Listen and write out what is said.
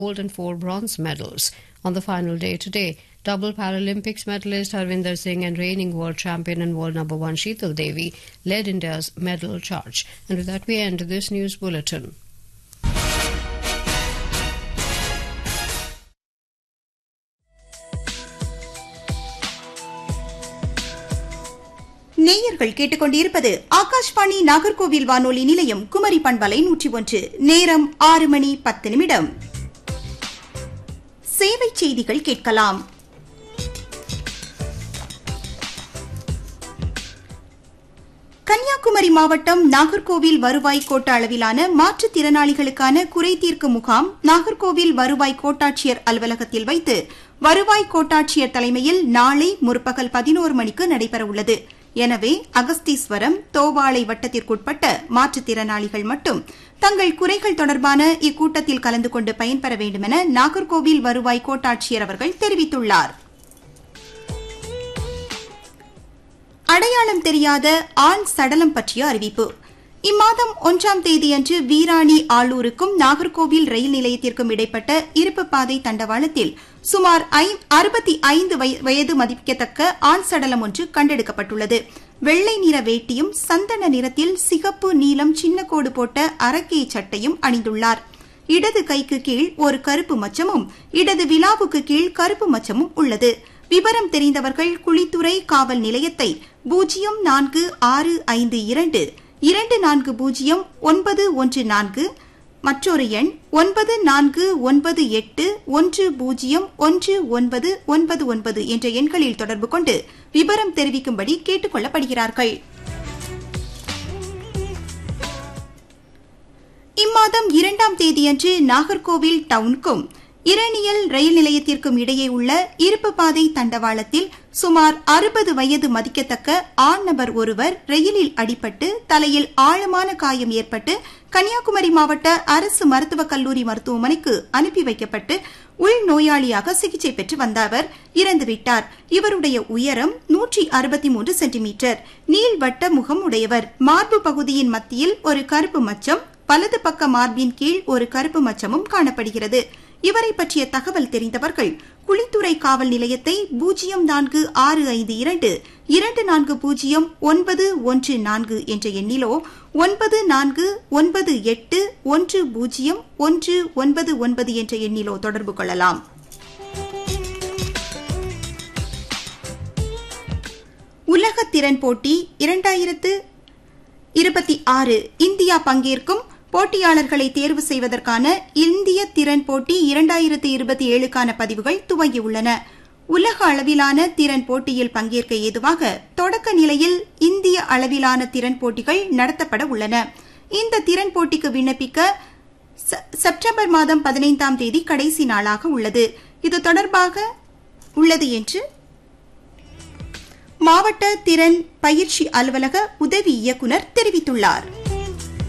gold and four bronze medals. On the final day today, double Paralympics medalist Harvinder Singh and reigning world champion and world number one Sheetal Devi led India's medal charge. And with that, we end this news bulletin. நேயர்கள் கேட்டுக்கொண்டிருப்பது ஆகாஷ்வாணி நாகர்கோவில் வானொலி நிலையம் குமரி பண்பலை நூற்றி ஒன்று நேரம் ஆறு மணி பத்து நிமிடம் சேவை செய்திகள் கேட்கலாம் கன்னியாகுமரி மாவட்டம் நாகர்கோவில் வருவாய் கோட்ட அளவிலான மாற்றுத்திறனாளிகளுக்கான குறை தீர்க்கும் முகாம் நாகர்கோவில் வருவாய் கோட்டாட்சியர் அலுவலகத்தில் வைத்து வருவாய் கோட்டாட்சியர் தலைமையில் நாளை முற்பகல் பதினோரு மணிக்கு நடைபெறவுள்ளது எனவே அகஸ்தீஸ்வரம் தோவாளை வட்டத்திற்குட்பட்ட மாற்றுத்திறனாளிகள் மட்டும் தங்கள் குறைகள் தொடர்பான இக்கூட்டத்தில் கலந்து கொண்டு பயன்பெற வேண்டுமென நாகர்கோவில் வருவாய் கோட்டாட்சியர் அவர்கள் தெரிவித்துள்ளார் அடையாளம் தெரியாத ஆண் சடலம் பற்றிய அறிவிப்பு இம்மாதம் ஒன்றாம் தேதியன்று வீராணி ஆளூருக்கும் நாகர்கோவில் ரயில் நிலையத்திற்கும் இடைப்பட்ட இருப்பு பாதை தண்டவாளத்தில் சுமார் அறுபத்தி ஐந்து வயது மதிப்பிக்கத்தக்க ஆண் சடலம் ஒன்று கண்டெடுக்கப்பட்டுள்ளது வெள்ளை நிற வேட்டியும் சந்தன நிறத்தில் சிகப்பு நீலம் சின்ன கோடு போட்ட அரக்கை சட்டையும் அணிந்துள்ளார் இடது கைக்கு கீழ் ஒரு கருப்பு மச்சமும் இடது விழாவுக்கு கீழ் கருப்பு மச்சமும் உள்ளது விவரம் தெரிந்தவர்கள் குளித்துறை காவல் நிலையத்தை பூஜ்ஜியம் நான்கு ஆறு ஐந்து இரண்டு இரண்டு நான்கு பூஜ்ஜியம் ஒன்பது ஒன்று நான்கு மற்றொரு எண் ஒன்பது நான்கு ஒன்பது எட்டு ஒன்று பூஜ்ஜியம் ஒன்று ஒன்பது ஒன்பது ஒன்பது என்ற எண்களில் தொடர்பு கொண்டு விவரம் தெரிவிக்கும்படி கேட்டுக் கொள்ளப்படுகிறார்கள் இம்மாதம் இரண்டாம் தேதியன்று நாகர்கோவில் டவுனுக்கும் இரணியல் ரயில் நிலையத்திற்கும் இடையே உள்ள இருப்பு பாதை தண்டவாளத்தில் சுமார் அறுபது வயது மதிக்கத்தக்க ஆண் நபர் ஒருவர் ரயிலில் அடிபட்டு தலையில் ஆழமான காயம் ஏற்பட்டு கன்னியாகுமரி மாவட்ட அரசு மருத்துவக் கல்லூரி மருத்துவமனைக்கு அனுப்பி வைக்கப்பட்டு உள்நோயாளியாக சிகிச்சை பெற்று வந்த அவர் இறந்துவிட்டார் இவருடைய உயரம் நூற்றி அறுபத்தி மூன்று சென்டிமீட்டர் நீள்வட்ட முகம் உடையவர் மார்பு பகுதியின் மத்தியில் ஒரு கருப்பு மச்சம் வலது பக்க மார்பின் கீழ் ஒரு கருப்பு மச்சமும் காணப்படுகிறது இவரை பற்றிய தகவல் தெரிந்தவர்கள் குளித்துறை காவல் நிலையத்தை பூஜ்ஜியம் நான்கு ஆறு ஐந்து இரண்டு இரண்டு நான்கு பூஜ்ஜியம் ஒன்பது ஒன்று நான்கு என்ற எண்ணிலோ ஒன்பது நான்கு ஒன்பது எட்டு ஒன்று பூஜ்ஜியம் ஒன்று ஒன்பது ஒன்பது என்ற எண்ணிலோ தொடர்பு கொள்ளலாம் உலக திறன் போட்டி இரண்டாயிரத்து இருபத்தி ஆறு இந்தியா பங்கேற்கும் போட்டியாளர்களை தேர்வு செய்வதற்கான இந்திய திறன் போட்டி இரண்டாயிரத்தி இருபத்தி ஏழுக்கான பதிவுகள் துவங்கியுள்ளன உலக அளவிலான திறன் போட்டியில் பங்கேற்க ஏதுவாக தொடக்க நிலையில் இந்திய அளவிலான திறன் போட்டிகள் நடத்தப்பட உள்ளன இந்த திறன் போட்டிக்கு விண்ணப்பிக்க செப்டம்பர் மாதம் பதினைந்தாம் தேதி கடைசி நாளாக உள்ளது இது தொடர்பாக உள்ளது என்று மாவட்ட திறன் பயிற்சி அலுவலக உதவி இயக்குநர் தெரிவித்துள்ளாா்